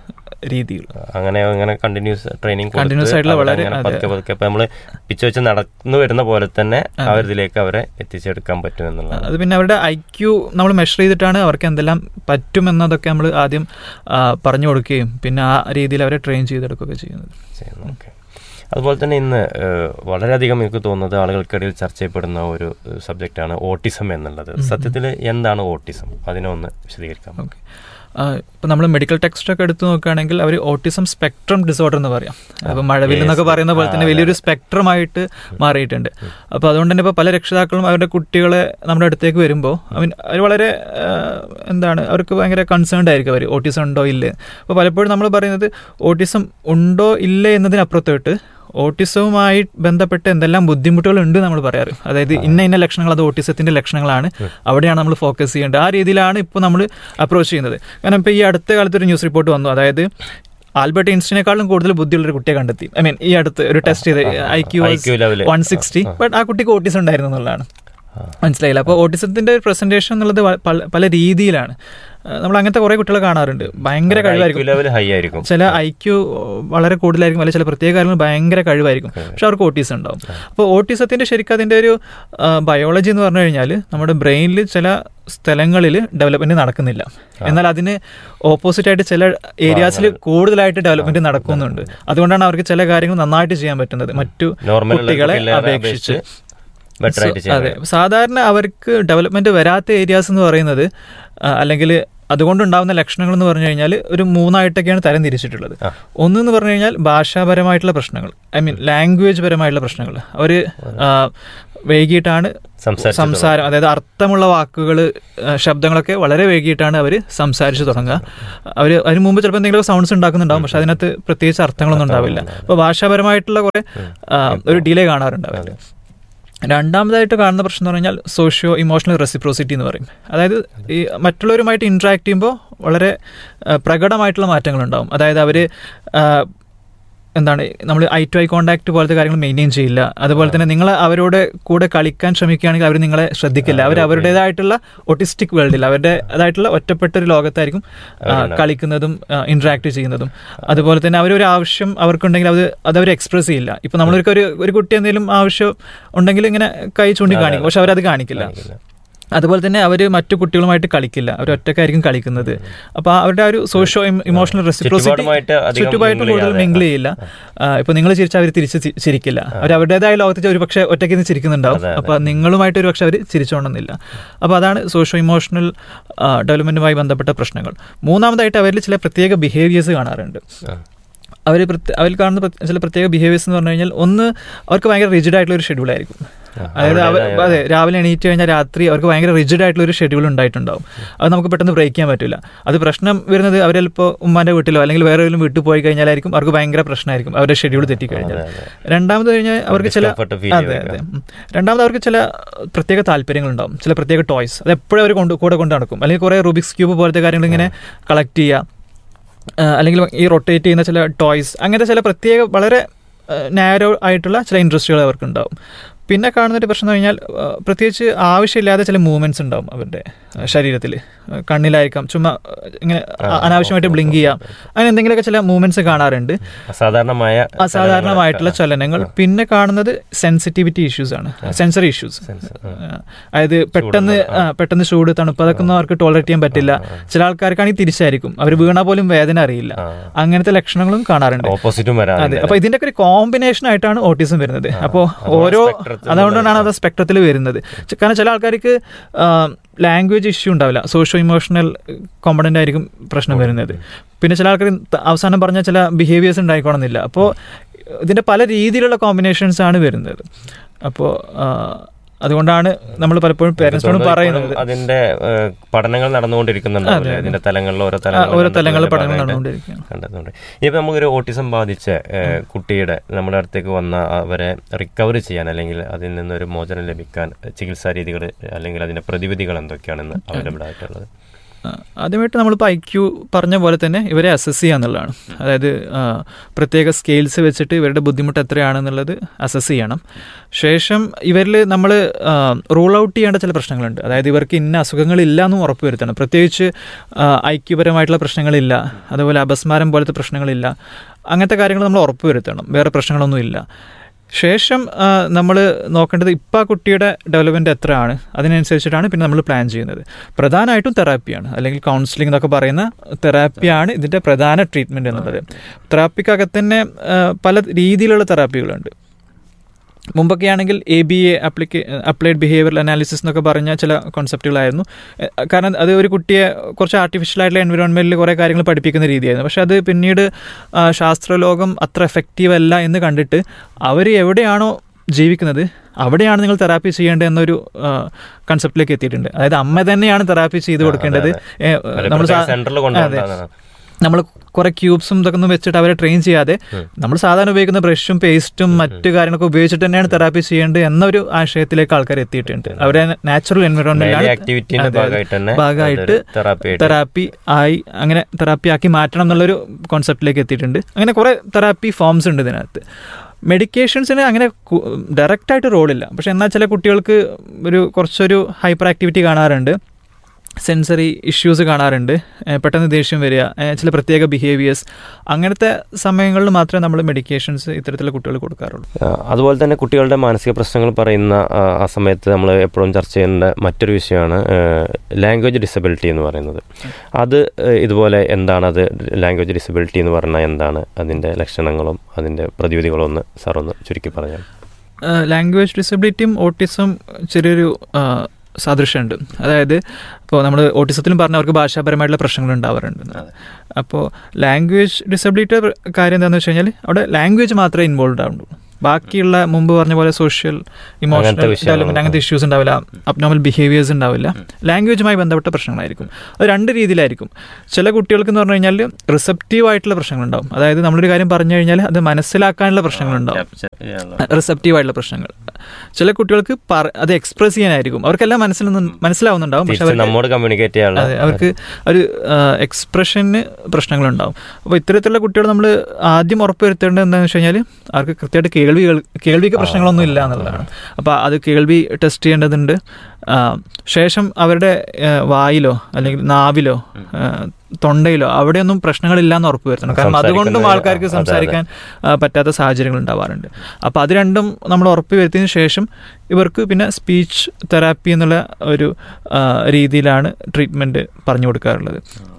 രീതികൾ അങ്ങനെ അങ്ങനെ കണ്ടിന്യൂസ് ട്രെയിനിങ് Continuous ആയിട്ടുള്ള വളരെ- അതെ. പതുക്കെ പതുക്കെ അപ്പൊ നമ്മള് പിച്ച് വെച്ച് നടന്നു വരുന്ന പോലെ തന്നെ അവരിതിലേക്ക് അവരെ എത്തിച്ചെടുക്കാൻ പറ്റും എന്നുള്ളതാണ് അത് പിന്നെ അവരുടെ ഐ ക്യു നമ്മൾ മെഷർ ചെയ്തിട്ടാണ് അവർക്ക് എന്തെല്ലാം പറ്റും എന്നതൊക്കെ നമ്മൾ ആദ്യം ആ, പറഞ്ഞു കൊടുക്കുകയും പിന്നെ ആ രീതിയിൽ അവരെ ട്രെയിൻ ചെയ്തെടുക്കുകയൊക്കെ ചെയ്യുന്നത് ചെയ്യുന്നു ഓക്കെ അതുപോലെ തന്നെ ഇന്ന് ഏഹ്, വളരെയധികം എനിക്ക് തോന്നുന്നത് ആളുകൾക്കിടയിൽ ചർച്ച ചെയ്യപ്പെടുന്ന ഒരു സബ്ജക്റ്റാണ് ഓട്ടിസം എന്നുള്ളത് സത്യത്തിൽ എന്താണ് ഓട്ടിസം അതിനെ ഒന്ന് വിശദീകരിക്കാം ഓക്കെ ഇപ്പം നമ്മൾ മെഡിക്കൽ ടെക്സ്റ്റ് ഒക്കെ എടുത്തു നോക്കുകയാണെങ്കിൽ അവർ ഓട്ടിസം സ്പെക്ട്രം ഡിസോർഡർ എന്ന് പറയാം അപ്പം മഴവിൽ എന്നൊക്കെ yes. പറയുന്ന പോലെ തന്നെ ആ, വലിയൊരു അതെ. സ്പെക്ട്രമായിട്ട് മാറിയിട്ടുണ്ട് അപ്പോൾ അതുകൊണ്ട് തന്നെ ഇപ്പോൾ പല രക്ഷിതാക്കളും അവരുടെ കുട്ടികളെ നമ്മുടെ അടുത്തേക്ക് വരുമ്പോൾ അവൻ അവർ വളരെ ആ, എന്താണ് അവർക്ക് ഭയങ്കര കൺസേൺഡ് ആയിരിക്കും അവർ ഓട്ടിസം ഉണ്ടോ ഇല്ലേ അപ്പോൾ പലപ്പോഴും നമ്മൾ പറയുന്നത് ഓട്ടിസം ഉണ്ടോ ഇല്ലേ എന്നതിനപ്പുറത്തോട്ട് ഓട്ടിസവുമായി ബന്ധപ്പെട്ട് എന്തെല്ലാം ബുദ്ധിമുട്ടുകൾ ഉണ്ട് നമ്മൾ പറയാറ് അതായത് ഇന്ന ഇന്ന ലക്ഷണങ്ങൾ അത് ഓട്ടിസത്തിന്റെ ലക്ഷണങ്ങളാണ് അവിടെയാണ് നമ്മൾ ഫോക്കസ് ചെയ്യേണ്ടത് ആ രീതിയിലാണ് ഇപ്പോൾ നമ്മൾ അപ്രോച്ച് ചെയ്യുന്നത് കാരണം ഇപ്പോൾ ഈ അടുത്ത കാലത്ത് ഒരു ന്യൂസ് റിപ്പോർട്ട് വന്നു അതായത് ആൽബർട്ട് ഐൻസ്റ്റിനേക്കാളും കൂടുതൽ ബുദ്ധിയുള്ള ഒരു കുട്ടിയെ കണ്ടെത്തി ഐ മീൻ ഈ അടുത്ത് ഒരു ടെസ്റ്റ് ചെയ്ത് I Q IQ level. One sixty but ആ കുട്ടിക്ക് ഓട്ടിസം ഉണ്ടായിരുന്നു എന്നുള്ളതാണ് ആ. മനസ്സിലായില്ല അപ്പോൾ ഓട്ടിസത്തിന്റെ പ്രസന്റേഷൻ എന്നുള്ളത് വ- പല- പല രീതിയിലാണ് ആ, നമ്മൾ അങ്ങനത്തെ കുറെ കുട്ടികളെ കാണാറുണ്ട് ഭയങ്കര കഴിവായിരിക്കും ലെവൽ ഹൈ ആയിരിക്കും ചില ഐ ക്യു വളരെ കൂടുതലായിരിക്കും അല്ലെങ്കിൽ ചില പ്രത്യേക കാര്യങ്ങൾ ഭയങ്കര കഴിവായിരിക്കും പക്ഷെ അവർക്ക് ഓട്ടീസം ഉണ്ടാവും അപ്പോൾ ഓട്ടീസത്തിന്റെ ശരിക്കും അതിന്റെ ഒരു ബയോളജി എന്ന് പറഞ്ഞു കഴിഞ്ഞാൽ നമ്മുടെ ബ്രെയിനിൽ ചില സ്ഥലങ്ങളിൽ ഡെവലപ്മെന്റ് നടക്കുന്നില്ല എന്നാൽ അതിന് ഓപ്പോസിറ്റ് ആയിട്ട് ചില ഏരിയാസിൽ കൂടുതലായിട്ട് ഡെവലപ്മെന്റ് നടക്കുന്നുണ്ട് അതുകൊണ്ടാണ് അവർക്ക് ചില കാര്യങ്ങൾ നന്നായിട്ട് ചെയ്യാൻ പറ്റുന്നത് മറ്റു നോർമൽ കുട്ടികളെ അപേക്ഷിച്ച് ബെറ്റർ ആയിട്ട് So, അതെ ചെയ്യാൻ സാധാരണ അവർക്ക് ഡെവലപ്മെന്റ് വരാത്ത ഏരിയാസ് എന്ന് പറയുന്നത് അല്ലെങ്കിൽ അതുകൊണ്ടുണ്ടാവുന്ന ലക്ഷണങ്ങൾ എന്ന് പറഞ്ഞു കഴിഞ്ഞാൽ ഒരു മൂന്നായിട്ടൊക്കെയാണ് തരം തിരിച്ചിട്ടുള്ളത് ആ. ഒന്ന് എന്ന് പറഞ്ഞു കഴിഞ്ഞാൽ ഭാഷാപരമായിട്ടുള്ള പ്രശ്നങ്ങൾ ഐ മീൻ ലാംഗ്വേജ് പരമായിട്ടുള്ള പ്രശ്നങ്ങൾ അവർ വൈകിട്ടാണ് സംസാരിച്ച് സംസാരം അതായത് അർത്ഥമുള്ള വാക്കുകൾ ശബ്ദങ്ങളൊക്കെ വളരെ വൈകിട്ടാണ് അവർ സംസാരിച്ച് തുടങ്ങുക അവർ അതിന് മുമ്പ് ചിലപ്പോൾ എന്തെങ്കിലും സൗണ്ട്സ് ഉണ്ടാക്കുന്നുണ്ടാവും പക്ഷെ അതിനകത്ത് പ്രത്യേകിച്ച് അർത്ഥങ്ങളൊന്നും ഉണ്ടാവില്ല അപ്പോൾ ഭാഷാപരമായിട്ടുള്ള കുറെ ആ, ഒരു ഡിലേ കാണാറുണ്ട് അവർ രണ്ടാമതായിട്ട് കാണുന്ന പ്രശ്നം എന്ന് പറഞ്ഞാൽ സോഷ്യോ ഇമോഷണൽ റെസിപ്രോസിറ്റി എന്ന് പറയും അതായത് ഈ മറ്റുള്ളവരുമായിട്ട് ഇൻട്രാക്ട് ചെയ്യുമ്പോൾ വളരെ ആ, പ്രകടമായിട്ടുള്ള മാറ്റങ്ങൾ ഉണ്ടാവും അതായത് അവർ എന്താണ് നമ്മൾ ഐ ടു ഐ കോണ്ടാക്ട് പോലത്തെ കാര്യങ്ങൾ മെയിൻറ്റെയിൻ ചെയ്യില്ല അതുപോലെ തന്നെ നിങ്ങൾ അവരോട് കൂടെ കളിക്കാൻ ശ്രമിക്കുകയാണെങ്കിൽ അവർ നിങ്ങളെ ശ്രദ്ധിക്കില്ല അവർ അവരുടേതായിട്ടുള്ള ഒട്ടിസ്റ്റിക് വേൾഡിൽ അവരുടെ അതായിട്ടുള്ള ഒറ്റപ്പെട്ട ഒരു ലോകത്തായിരിക്കും ആ, അവരുണ്ടാവും. കളിക്കുന്നതും ഇന്ററാക്ട് ചെയ്യുന്നതും അതുപോലെ തന്നെ അവരൊരു ആവശ്യം അവർക്കുണ്ടെങ്കിൽ അത് അത് അവർ എക്സ്പ്രസ് ചെയ്യില്ല ഇപ്പൊ നമ്മളൊരു ഒരു ഒരു കുട്ടി എന്തെങ്കിലും ആവശ്യം ഉണ്ടെങ്കിൽ ഇങ്ങനെ കൈ ചൂണ്ടി അതെ, കാണിക്കും അതെ. പക്ഷെ അവരത് കാണിക്കില്ല കാണിക്കില്ല. അതുപോലെ തന്നെ അവർ മറ്റു കുട്ടികളുമായിട്ട് കളിക്കില്ല അവർ ഒറ്റക്കായിരിക്കും കളിക്കുന്നത് അപ്പൊ അവരുടെ ആ ഒരു സോഷ്യോ ഇമോഷണൽ റെസിപ്രോസിറ്റി ചുറ്റുപാടുമായിട്ട് അധികം ചുറ്റുപായിട്ട് mingle കൂടുതൽ ചെയ്യാതെ. മിങ്കിൾ ചെയ്യില്ല ഇപ്പൊ നിങ്ങൾ ചിരിച്ചാൽ അവർ തിരിച്ച് ചി- ചിരിക്കില്ല അവർ അവരുടേതായ ലോകത്ത് ഒരു പക്ഷേ ഒറ്റയ്ക്ക് നിന്ന് ചിരിക്കുന്നുണ്ടാവും അതെ, അതെ. അപ്പൊ നിങ്ങളുമായിട്ട് ഒരു പക്ഷെ അവർ ചിരിച്ചോണമെന്നില്ല അപ്പൊ അതാണ് സോഷ്യോ ഇമോഷണൽ ഡെവലപ്മെന്റുമായി ബന്ധപ്പെട്ട പ്രശ്നങ്ങൾ മൂന്നാമതായിട്ട് അവരിൽ ചില പ്രത്യേക ബിഹേവിയേഴ്സ് കാണാറുണ്ട് ആ. അവർ അവരിൽ കാണുന്ന പ്ര- ചില പ്രത്യേക ബിഹേവിയേഴ്സ് എന്ന് പറഞ്ഞു കഴിഞ്ഞാൽ ഒന്ന് അവർക്ക് ഭയങ്കര റിജിഡ് ആയിട്ടുള്ള ഒരു ഷെഡ്യൂൾ ആയിരിക്കും ആ, അതായത് അവർ അവരുടേതായ- അതെ രാവിലെ എണീറ്റ് കഴിഞ്ഞാൽ രാത്രി അവർക്ക് ഭയങ്കര റിജിഡ് ആയിട്ടുള്ള ഒരു ഷെഡ്യൂൾ ഉണ്ടായിട്ടുണ്ടാവും അത് നമുക്ക് പെട്ടെന്ന് ബ്രേക്ക് ചെയ്യാൻ പറ്റില്ല അത് പ്രശ്നം വരുന്നത് അവരിപ്പോൾ ഉമ്മാന്റെ വീട്ടിലോ അല്ലെങ്കിൽ വേറെ ഏതെങ്കിലും വീട്ടിൽ പോയി കഴിഞ്ഞാലായിരിക്കും അവർക്ക് ഭയങ്കര പ്രശ്നമായിരിക്കും അവരുടെ ഷെഡ്യൂൾ തെറ്റിക്കഴിഞ്ഞാൽ അതെ, അതെ. രണ്ടാമത് കഴിഞ്ഞാൽ അവർക്ക് ചില Discomfort feel അതെ ചെയ്തേക്കാം. അതെ ഉം. രണ്ടാമത് അവർക്ക് ചില പ്രത്യേക താല്പര്യങ്ങളുണ്ടാവും ചില പ്രത്യേക ടോയ്സ് അത് എപ്പോഴും അവർ കൊണ്ട് കൂടെ കൊണ്ട് നടക്കും അല്ലെങ്കിൽ കുറേ റൂബിക്സ് ക്യൂബ് പോലത്തെ കാര്യങ്ങൾ ഇങ്ങനെ കളക്ട് ചെയ്യുക ആ, അല്ലെങ്കിൽ ഈ റൊട്ടേറ്റ് ചെയ്യുന്ന ചില ടോയ്സ് അങ്ങനത്തെ ചില പ്രത്യേക വളരെ നാരോ ആയിട്ടുള്ള ചില ഇൻട്രസ്റ്റുകൾ അവർക്കുണ്ടാവും പിന്നെ കാണുന്നൊരു പ്രശ്നം എന്ന് കഴിഞ്ഞാൽ ആ, പ്രത്യേകിച്ച് ആവശ്യമില്ലാതെ ചില മൂവ്മെന്റ്സ് ഉണ്ടാവും അവരുടെ ശരീരത്തിൽ കണ്ണിലായിരിക്കാം ചുമ്മാ ആ, ഇങ്ങനെ ആ, അനാവശ്യമായിട്ട് ഓക്കെ, ബ്ലിങ്ക് ഓക്കെ, ചെയ്യാം ഓക്കെ. അങ്ങനെ എന്തെങ്കിലുമൊക്കെ ചില മൂവ്മെന്റ്സ് കാണാറുണ്ട് അസാധാരണമായ അസാധാരണമായിട്ടുള്ള ചലനങ്ങൾ. ചലനങ്ങൾ പിന്നെ കാണുന്നത് സെൻസിറ്റിവിറ്റി ഇഷ്യൂസ് ആണ് സെൻസറി ഇഷ്യൂസ് Sensor, ആ. അതായത് പെട്ടെന്ന് ചൂടുള്ള, ആ. ആ, പെട്ടെന്ന് ചൂട് തണുപ്പ് അതൊക്കെ ഒന്നും അവർക്ക് ടോളറേറ്റ് ചെയ്യാൻ പറ്റില്ല ചില ആൾക്കാർക്കാണെങ്കിൽ തിരിച്ചായിരിക്കും അവർ വീണാൽ പോലും വേദന അറിയില്ല ആ. അങ്ങനത്തെ ലക്ഷണങ്ങളും കാണാറുണ്ട് ഓപ്പോസിറ്റും വരാൻ അതെ അപ്പൊ ഇതിന്റെ ഒക്കെ ഒരു കോമ്പിനേഷൻ ആയിട്ടാണ് ഓട്ടിസം വരുന്നത് ആ. അപ്പോൾ അപ്പോൾ ഓരോ spectrത്തിൽ അതുകൊണ്ടാണ് അത് സ്പെക്ട്രത്തിൽ വരുന്നത് ച- കാരണം ചില ആൾക്കാർക്ക് ലാംഗ്വേജ് ഇഷ്യൂ ഉണ്ടാവില്ല സോഷ്യോ ഇമോഷണൽ കോമ്പണന്റ് ആയിരിക്കും പ്രശ്നം വരുന്നത് പിന്നെ ചില ആൾക്കാർ ത- അവസാനം പറഞ്ഞ ചില ബിഹേവിയേഴ്സ് ഉണ്ടായിക്കോണമെന്നില്ല അപ്പോൾ ഇതിന്റെ പല രീതിയിലുള്ള കോമ്പിനേഷൻസ് ആണ് വരുന്നത് അപ്പോൾ അതുകൊണ്ടാണ് നമ്മൾ പലപ്പോഴും പേരൻസിനോട് ഇപ്പോഴും പറയുന്നത് അതിന്റെ ഏഹ്, പഠനങ്ങൾ നടന്നുകൊണ്ടിരിക്കുന്നുണ്ടാവില്ലേ അതെ, അതെ. ഇതിന്റെ തലങ്ങളിൽ ഓരോ ആ, തലങ്ങൾ ഓരോ തലങ്ങളിൽ പഠനങ്ങൾ ഭാഗമായിട്ട് നടന്നുകൊണ്ടിരിക്കുകയാണ് കണ്ടെത്തുന്നുണ്ട് ഇപ്പൊ നമുക്കൊരു ഓട്ടിസം ബാധിച്ച ഏഹ്, കുട്ടിയുടെ നമ്മുടെ അടുത്തേക്ക് വന്ന അവരെ റിക്കവർ ചെയ്യാൻ അല്ലെങ്കിൽ അതിൽ നിന്നൊരു മോചനം ലഭിക്കാൻ ചികിത്സാ രീതികൾ അല്ലെങ്കിൽ അതിന്റെ പ്രതിവിധികൾ എന്തൊക്കെയാണെന്ന് അവൈലബിൾ ആയിട്ടുള്ളത് ആ, ആദ്യമായിട്ട് നമ്മളിപ്പോൾ ഐ ക്യു പറഞ്ഞ പോലെ തന്നെ ഇവരെ അസസ് ചെയ്യുക എന്നുള്ളതാണ് അതായത് ആ, പ്രത്യേക സ്കെയിൽസ് വെച്ചിട്ട് ഇവരുടെ ബുദ്ധിമുട്ട് എത്രയാണെന്നുള്ളത് അസസ് ചെയ്യണം ശേഷം ഇവരിൽ നമ്മൾ റൂൾ ഔട്ട് ചെയ്യേണ്ട ചില പ്രശ്നങ്ങളുണ്ട് അതായത് ഇവർക്ക് ഇന്ന അസുഖങ്ങളില്ല എന്നും ഉറപ്പ് വരുത്തണം പ്രത്യേകിച്ച് ഐക്യപരമായിട്ടുള്ള പ്രശ്നങ്ങളില്ല അതുപോലെ അപസ്മാരം പോലത്തെ പ്രശ്നങ്ങളില്ല അങ്ങനത്തെ കാര്യങ്ങൾ നമ്മൾ ഉറപ്പ് വരുത്തണം വേറെ പ്രശ്നങ്ങളൊന്നും ഇല്ല ശേഷം നമ്മൾ നോക്കേണ്ടത് ഇപ്പോൾ ആ കുട്ടിയുടെ ഡെവലപ്മെൻറ്റ് എത്രയാണ് അതിനനുസരിച്ചിട്ടാണ് പിന്നെ നമ്മൾ പ്ലാൻ ചെയ്യുന്നത് പ്രധാനമായിട്ടും തെറാപ്പിയാണ് അല്ലെങ്കിൽ കൗൺസിലിംഗ് എന്നൊക്കെ പറയുന്ന തെറാപ്പിയാണ് ഇതിൻ്റെ പ്രധാന ട്രീറ്റ്മെൻറ്റ് എന്നുള്ളത് തെറാപ്പിക്കകത്ത് തന്നെ ആ, പല രീതിയിലുള്ള തെറാപ്പികളുണ്ട് മുമ്പൊക്കെ ആണെങ്കിൽ എ ബി എ അപ്ലിക്കേ അപ്ലൈഡ് ബിഹേവിയറൽ അനാലിസിസ് എന്നൊക്കെ പറഞ്ഞ ചില കോൺസെപ്റ്റുകളായിരുന്നു എ, കാരണം അത് ഒരു കുട്ടിയെ കുറച്ച് ആർട്ടിഫിഷ്യൽ ആയിട്ടുള്ള എൻവിറോൺമെൻറ്റിൽ കുറേ കാര്യങ്ങൾ പഠിപ്പിക്കുന്ന രീതിയായിരുന്നു പക്ഷെ അത് പിന്നീട് ആ, ശാസ്ത്രലോകം അത്ര എഫക്റ്റീവ് അല്ല എന്ന് കണ്ടിട്ട് അവർ എവിടെയാണോ ജീവിക്കുന്നത് അവിടെയാണ് നിങ്ങൾ തെറാപ്പി ചെയ്യേണ്ടത് എന്നൊരു കൺസെപ്റ്റിലേക്ക് എത്തിയിട്ടുണ്ട് അതായത് അമ്മ തന്നെയാണ് തെറാപ്പി ചെയ്ത് കൊടുക്കേണ്ടത് ഏ, നമ്മൾ സാ- സെന്ററിൽ അതെ. കൊണ്ടുപോകുന്നതാണ് നമ്മൾ കുറെ ക്യൂബ്സും ഇതൊക്കെ ഒന്നും വെച്ചിട്ട് അവരെ ട്രെയിൻ ചെയ്യാതെ നമ്മൾ സാധാരണ ഉപയോഗിക്കുന്ന ബ്രഷും പേസ്റ്റും മറ്റു കാര്യങ്ങളൊക്കെ ഉപയോഗിച്ചിട്ട് തന്നെയാണ് തെറാപ്പി ചെയ്യേണ്ടത് എന്നൊരു ആശയത്തിലേക്ക് ആൾക്കാർ എത്തിയിട്ടുണ്ട് അവരെ നാച്ചുറൽ എൻവയോൺമെന്റിലാണ് ആക്ടിവിറ്റിന്റെ ഭാഗമായിട്ട് തന്നെ ഭാഗമായിട്ട് തെറാപ്പി തെറാപ്പി ആയി അങ്ങനെ തെറാപ്പി ആക്കി മാറ്റണം എന്നുള്ളൊരു കോൺസെപ്റ്റിലേക്ക് എത്തിയിട്ടുണ്ട് അങ്ങനെ കുറെ തെറാപ്പി ഫോംസ് ഉണ്ട് ഇതിനകത്ത് മെഡിക്കേഷൻസിന് അങ്ങനെ ഡയറക്റ്റ് ആയിട്ട് റോളില്ല പക്ഷെ എന്നാൽ ചില കുട്ടികൾക്ക് ഒരു കുറച്ചൊരു ഹൈപ്പർ ആക്ടിവിറ്റി കാണാറുണ്ട് സെൻസറി ഇഷ്യൂസ് കാണാറുണ്ട് ഏഹ് പെട്ടെന്ന് ദേഷ്യം വരിക ഏഹ് ചില പ്രത്യേക ബിഹേവിയേഴ്സ് അങ്ങനത്തെ സമയങ്ങളിൽ മാത്രമേ നമ്മൾ മെഡിക്കേഷൻസ് ഇത്തരത്തിലുള്ള കുട്ടികൾ കൊടുക്കാറുള്ളൂ ആ, അതുപോലെ തന്നെ കുട്ടികളുടെ മാനസിക പ്രശ്നങ്ങൾ പറയുന്ന ആ, ആ സമയത്ത് നമ്മൾ എപ്പോഴും ചർച്ച ചെയ്യേണ്ട മറ്റൊരു വിഷയമാണ് ലാംഗ്വേജ് ഡിസബിലിറ്റി എന്ന് പറയുന്നത് അത് ഏ, ഇതുപോലെ എന്താണ് അത് ലാംഗ്വേജ് ഡിസബിലിറ്റി എന്ന് പറഞ്ഞാൽ എന്താണ് അതിൻ്റെ ലക്ഷണങ്ങളും അതിൻ്റെ പ്രതിവിധികളും ഒന്ന് സാർ ഒന്ന് ചുരുക്കി പറഞ്ഞാൽ ലാംഗ്വേജ് ഡിസബിലിറ്റിയും ഓട്ടിസം ചെറിയൊരു ആ, സാദൃശ്യമുണ്ട് അതായത് ഇപ്പോൾ നമ്മൾ ഓട്ടിസത്തിലും പറഞ്ഞ അവർക്ക് ഭാഷാപരമായിട്ടുള്ള പ്രശ്നങ്ങൾ ഉണ്ടാവാറുണ്ട് അപ്പോൾ ലാംഗ്വേജ് ഡിസബിലിറ്റിയുടെ കാര്യം എന്താണെന്ന് വെച്ച് കഴിഞ്ഞാൽ അവിടെ ലാംഗ്വേജ് മാത്രമേ ഇൻവോൾവ് ആവുള്ളൂ ബാക്കിയുള്ള മുമ്പ് പറഞ്ഞ പോലെ സോഷ്യൽ ഇമോഷണൽ അങ്ങനത്തെ വിഷയങ്ങൾ. ഡെവലപ്മെന്റ് അങ്ങനത്തെ ഇഷ്യൂസ് ഉണ്ടാവില്ല അബ്നോമൽ ബിഹേവിയേഴ്സ് ഉണ്ടാവില്ല ലാംഗ്വേജുമായി ബന്ധപ്പെട്ട പ്രശ്നങ്ങളായിരിക്കും അത് രണ്ട് രീതിയിലായിരിക്കും ചില കുട്ടികൾക്ക് എന്ന് പറഞ്ഞു കഴിഞ്ഞാൽ റിസപ്റ്റീവ് ആയിട്ടുള്ള പ്രശ്നങ്ങളുണ്ടാവും അതായത് നമ്മളൊരു കാര്യം പറഞ്ഞു കഴിഞ്ഞാൽ അത് മനസ്സിലാക്കാനുള്ള പ്രശ്നങ്ങളുണ്ടാവും റിസപ്റ്റീവ് ആയിട്ടുള്ള പ്രശ്നങ്ങൾ ചില കുട്ടികൾക്ക് പറ- അത് എക്സ്പ്രസ് ചെയ്യാനായിരിക്കും അവർക്കെല്ലാം മനസ്സിലൊന്നും മനസ്സിലാവുന്നുണ്ടാവും പക്ഷെ തിരിച്ച് അവർക്ക് നമ്മോട് കമ്മ്യൂണിക്കേറ്റ് ചെയ്യാനുള്ള അതെ അവർക്ക് ഒരു എക്സ്പ്രഷന് പ്രശ്നങ്ങളുണ്ടാവും അപ്പോൾ ഇത്തരത്തിലുള്ള കുട്ടികൾ നമ്മൾ ആദ്യം ഉറപ്പുവരുത്തേണ്ടത് എന്താണെന്ന് വെച്ച് കഴിഞ്ഞാൽ അവർക്ക് കൃത്യമായിട്ട് കേൾവി കേൾ- കേൾവിക്ക് പ്രശ്നങ്ങളൊന്നും ഇല്ല എന്നുള്ളതാണ് അപ്പോൾ അത് കേൾവി ടെസ്റ്റ് ചെയ്യേണ്ടതുണ്ട് ആ, ശേഷം അവരുടെ ആ, വായിലോ അല്ലെങ്കിൽ നാവിലോ ആ, തൊണ്ടയിലോ അവിടെയൊന്നും പ്രശ്നങ്ങളില്ല എന്ന് ഉറപ്പ് വരുത്തണം കാരണം അതുകൊണ്ടും സംസാരിക്കുന്നത് ആൾക്കാർക്ക് അതെ, അതെ. സംസാരിക്കാൻ ആ, പറ്റാത്ത സാഹചര്യങ്ങൾ ഉണ്ടാവാറുണ്ട് അപ്പോൾ അത് രണ്ടും നമ്മൾ ഉറപ്പ് വരുത്തിയതിന് ശേഷം ഇവർക്ക് പിന്നെ സ്പീച്ച് തെറാപ്പി എന്നുള്ള ഒരു ആ, രീതിയിലാണ് ട്രീറ്റ്മെൻറ്റ് പറഞ്ഞു കൊടുക്കാറുള്ളത്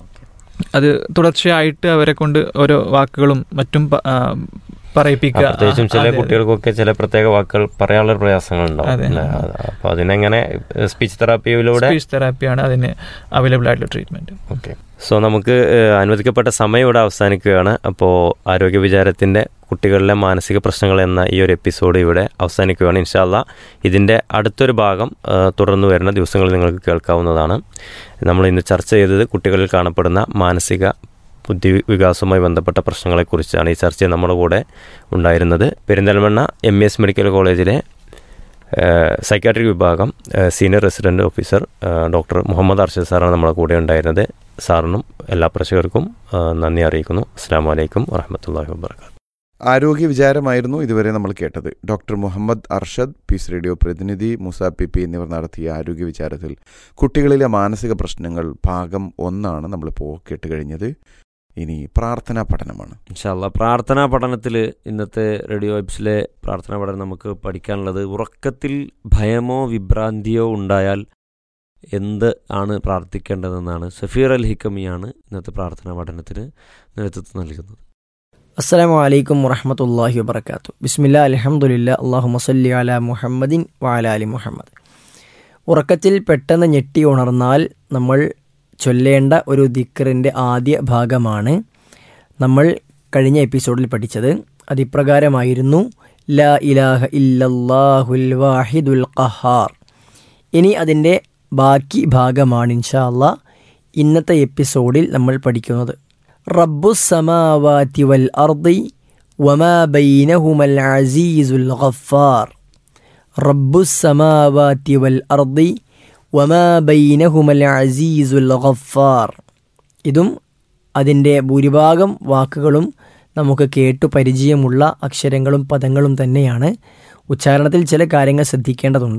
അത് തുടർച്ചയായിട്ട് അവരെ കൊണ്ട് ഓരോ വാക്കുകളും മറ്റും പ- ആ, പറയിപ്പിക്കുക പ്രത്യേകിച്ചും ചില അതെ, അതെ. കുട്ടികൾക്കൊക്കെ ചില പ്രത്യേക വാക്കുകൾ പറയാനുള്ള പ്രയാസങ്ങൾ ഉണ്ടാവും അതെ. അല്ലേ? അത് അപ്പൊ അതിനെങ്ങനെ സ്പീച്ച് തെറാപ്പിയിലൂടെ സ്പീച്ച് തെറാപ്പിയാണ് അതിന് അവൈലബിൾ ആയിട്ടുള്ള ട്രീറ്റ്മെൻറ്റ് ഓക്കെ സോ നമുക്ക് ഏഹ്, അനുവദിക്കപ്പെട്ട സമയം ഇവിടെ അവസാനിക്കുകയാണ് അപ്പോൾ ആരോഗ്യ വിചാരത്തിൻ്റെ കുട്ടികളിലെ മാനസിക പ്രശ്നങ്ങൾ എന്ന ഈ ഒരു എപ്പിസോഡ് ഇവിടെ അവസാനിക്കുകയാണ് ഇൻഷാല്ല ഇതിൻ്റെ അടുത്തൊരു ഭാഗം ഏഹ്, തുടർന്ന് വരുന്ന ദിവസങ്ങളിൽ നിങ്ങൾക്ക് കേൾക്കാവുന്നതാണ് നമ്മൾ ഇന്ന് ചർച്ച ചെയ്തത് കുട്ടികളിൽ കാണപ്പെടുന്ന മാനസിക ബുദ്ധി വികാസവുമായി ബന്ധപ്പെട്ട പ്രശ്നങ്ങളെക്കുറിച്ചാണ് ഈ ചർച്ചയിൽ നമ്മുടെ കൂടെ ഉണ്ടായിരുന്നത് പെരിന്തൽമണ്ണ എം എസ് മെഡിക്കൽ കോളേജിലെ സൈക്കാട്രിക് വിഭാഗം ഏഹ്, സീനിയർ റെസിഡൻറ്റ് ഓഫീസർ ഏഹ്, ഡോക്ടർ മുഹമ്മദ് അർഷദ് സാറാണ് നമ്മളെ കൂടെ ഉണ്ടായിരുന്നത് സാറിനും എല്ലാ പ്രേക്ഷകർക്കും ഏഹ്, നന്ദി അറിയിക്കുന്നു അസ്സാം വലൈക്കും വറഹമത്തല്ലാഹി വാബർക്കാത്തു ആരോഗ്യ വിചാരമായിരുന്നു ഇതുവരെ നമ്മൾ കേട്ടത് doctor Muhammad Arshad peace radio പ്രതിനിധി മുസ പി പി എന്നിവർ നടത്തിയ ആരോഗ്യ വിചാരത്തിൽ കുട്ടികളിലെ മാനസിക പ്രശ്നങ്ങൾ ഭാഗം ഒന്നാണ് നമ്മളിപ്പോൾ കേട്ട് കഴിഞ്ഞത് ഇനി പ്രാർത്ഥനാ പഠനമാണ് ഇൻഷാല്ല പ്രാർത്ഥനാ പഠനത്തിൽ ഇന്നത്തെ റേഡിയോ വൈബ്സിലെ പ്രാർത്ഥനാ പഠനം നമുക്ക് പഠിക്കാനുള്ളത് ഉറക്കത്തിൽ ഭയമോ വിഭ്രാന്തിയോ ഉണ്ടായാൽ എന്ത് ആണ് പ്രാർത്ഥിക്കേണ്ടതെന്നാണ് സഫീർ അൽ ഹിക്കമിയാണ് ഇന്നത്തെ പ്രാർത്ഥനാ പഠനത്തിന് നേതൃത്വം നൽകുന്നത് അസ്സലാമു അലൈക്കും വറഹമത്തല്ലാഹി വബർക്കാത്തു ബിസ്മില്ല അലഹമുല്ല അള്ളാഹു മസല്ലി അല മുഹമ്മദിൻ വാല അലി മുഹമ്മദ് ഉറക്കത്തിൽ പെട്ടെന്ന് ഞെട്ടി ഉണർന്നാൽ നമ്മൾ ചൊല്ലേണ്ട ഒരു ദിക്കറിൻ്റെ ആദ്യ ഭാഗമാണ് നമ്മൾ കഴിഞ്ഞ എപ്പിസോഡിൽ പഠിച്ചത് അതിപ്രകാരമായിരുന്നു ലാ ഇലാഹ ഇല്ലല്ലാഹുൽ വാഹിദുൽ ഖഹാർ ഇനി അതിൻ്റെ ബാക്കി ഭാഗമാണ് ഇൻഷാ അല്ലാ ഇന്നത്തെ എപ്പിസോഡിൽ നമ്മൾ പഠിക്കുന്നത് റബ്ബുസമാവാതി വൽ അർദി വമാ ബൈനഹുമൽ അസീസുൽ ഗഫാർ റബ്ബുസമാവാതി വൽ അർദി വമാ ബൈനഹുമൽ അസീസുൽ ഗഫാർ ഇതും അതിൻ്റെ ഭൂരിഭാഗം വാക്കുകളും നമുക്ക് കേട്ടു പരിചയമുള്ള അക്ഷരങ്ങളും പദങ്ങളും തന്നെയാണ് ഉച്ചാരണത്തിൽ ചില കാര്യങ്ങൾ ശ്രദ്ധിക്കേണ്ടതുണ്ട്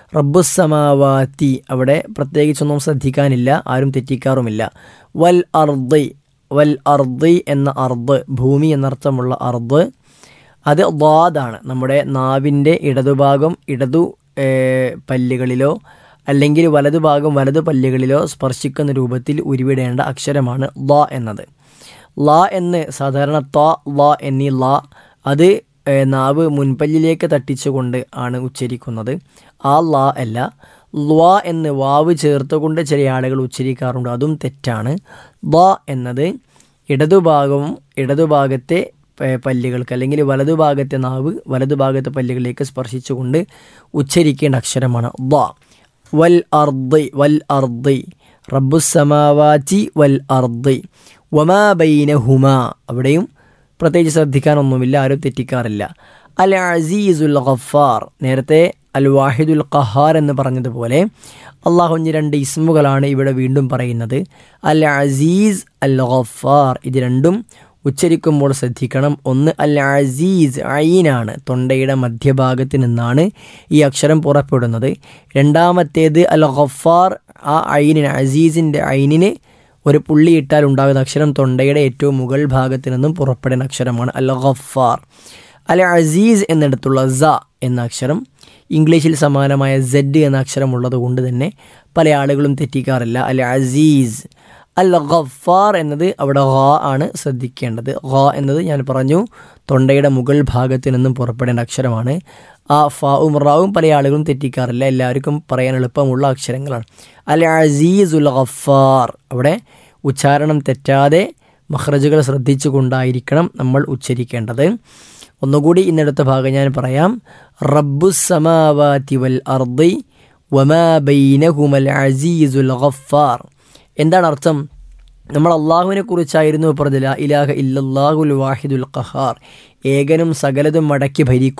റബ്ബുസമാവാത്തി അവിടെ പ്രത്യേകിച്ചൊന്നും ശ്രദ്ധിക്കാനില്ല ആരും തെറ്റിക്കാറുമില്ല വൽ അർദ് വൽ അർദ് എന്ന അർദ് ഭൂമി എന്നർത്ഥമുള്ള അർദ് അത് ദ്വാദാണ് നമ്മുടെ നാവിൻ്റെ ഇടതുഭാഗം ഇടതു ഏഹ്, പല്ലുകളിലോ അല്ലെങ്കിൽ വലതുഭാഗം വലതു പല്ലുകളിലോ സ്പർശിക്കുന്ന രൂപത്തിൽ ഉരുവിടേണ്ട അക്ഷരമാണ് ല എന്നത് ല എന്ന് സാധാരണ ത ല എന്നീ ല അത് ഏഹ്, നാവ് മുൻപല്ലിലേക്ക് തട്ടിച്ചുകൊണ്ട് ആണ് ഉച്ചരിക്കുന്നത് ആ ല അല്ല ല എന്ന് വാവ് ചേർത്തുകൊണ്ട് ചില ആളുകൾ ഉച്ചരിക്കാറുണ്ട് അതും തെറ്റാണ് ല എന്നത് ഇടതുഭാഗവും ഇടതുഭാഗത്തെ പ- പല്ലുകൾക്ക് അല്ലെങ്കിൽ വലതുഭാഗത്തെ നാവ് വലതുഭാഗത്തെ പല്ലുകളിലേക്ക് സ്പർശിച്ചുകൊണ്ട് ഉച്ചരിക്കേണ്ട അക്ഷരമാണ് ദ വൽ അർദ് വൽ അർദ് റബ്ബുസമാവാറ്റി വൽ അർദ് വമാ ബൈനഹുമ അവിടെയും പ്രത്യേകിച്ച് ശ്രദ്ധിക്കാനൊന്നുമില്ല ആരും തെറ്റിക്കാറില്ല അൽ അസീസുൽ ഗഫാർ നേരത്തെ അൽ വാഹിദുൽ ഖഹാർ എന്ന് പറഞ്ഞതുപോലെ അള്ളാഹുവിൻ്റെ രണ്ട് ഇസ്മുകളാണ് ഇവിടെ വീണ്ടും പറയുന്നത് അൽ അസീസ് അൽ ഗഫാർ ഇത് രണ്ടും ഉച്ചരിക്കുമ്പോൾ ശ്രദ്ധിക്കണം ഒന്ന് അൽ അസീസ് ഐനാണ് തൊണ്ടയുടെ മധ്യഭാഗത്ത് നിന്നാണ് ഈ അക്ഷരം പുറപ്പെടുന്നത് രണ്ടാമത്തേത് അൽ ഗഫാർ ആ ഐനിന് അസീസിൻ്റെ ഐനിന് ഒരു പുള്ളി ഇട്ടാൽ ഉണ്ടാകുന്ന അക്ഷരം തൊണ്ടയുടെ ഏറ്റവും മുകൾ ഭാഗത്ത് നിന്നും പുറപ്പെടുന്ന അക്ഷരമാണ് അൽ ഗഫാർ അൽ അസീസ് എന്നിടത്തുള്ള സ എന്ന അക്ഷരം ഇംഗ്ലീഷിൽ സമാനമായ സെഡ് എന്ന അക്ഷരം ഉള്ളത് കൊണ്ട് തന്നെ പല ആളുകളും തെറ്റിക്കാറില്ല അൽ അസീസ് അൽ ഗഫാർ എന്നത് അവിടെ ഗ ആണ് ശ്രദ്ധിക്കേണ്ടത് ഗ എന്നത് ഞാൻ പറഞ്ഞു തൊണ്ടയുടെ മുകൾ ഭാഗത്ത് നിന്നും പുറപ്പെടേണ്ട അക്ഷരമാണ് ആ ഫാവും റാവും പല ആളുകളും തെറ്റിക്കാറില്ല എല്ലാവർക്കും പറയാൻ എളുപ്പമുള്ള അക്ഷരങ്ങളാണ് അൽ അസീസുൽ ഗഫാർ അവിടെ ഉച്ചാരണം തെറ്റാതെ മഹ്റജുകൾ ശ്രദ്ധിച്ചുകൊണ്ടായിരിക്കണം നമ്മൾ ഉച്ചരിക്കേണ്ടത് ഒന്നുകൂടി ഇന്നെടുത്ത ഭാഗം ഞാൻ പറയാം റബ്ബുസമാവാതി വൽ അർദി വമാ ബൈനഹുമൽ അസീസുൽ ഗഫാർ എന്താണ് അർത്ഥം നമ്മൾ അള്ളാഹുവിനെ കുറിച്ചായിരുന്നു പറഞ്ഞത് ലാ ഇലാഹ ഇല്ലല്ലാഹുൽ വാഹിദുൽ ഖഹാർ ഏകനും സകലതും മടക്കി ഭരിക്കും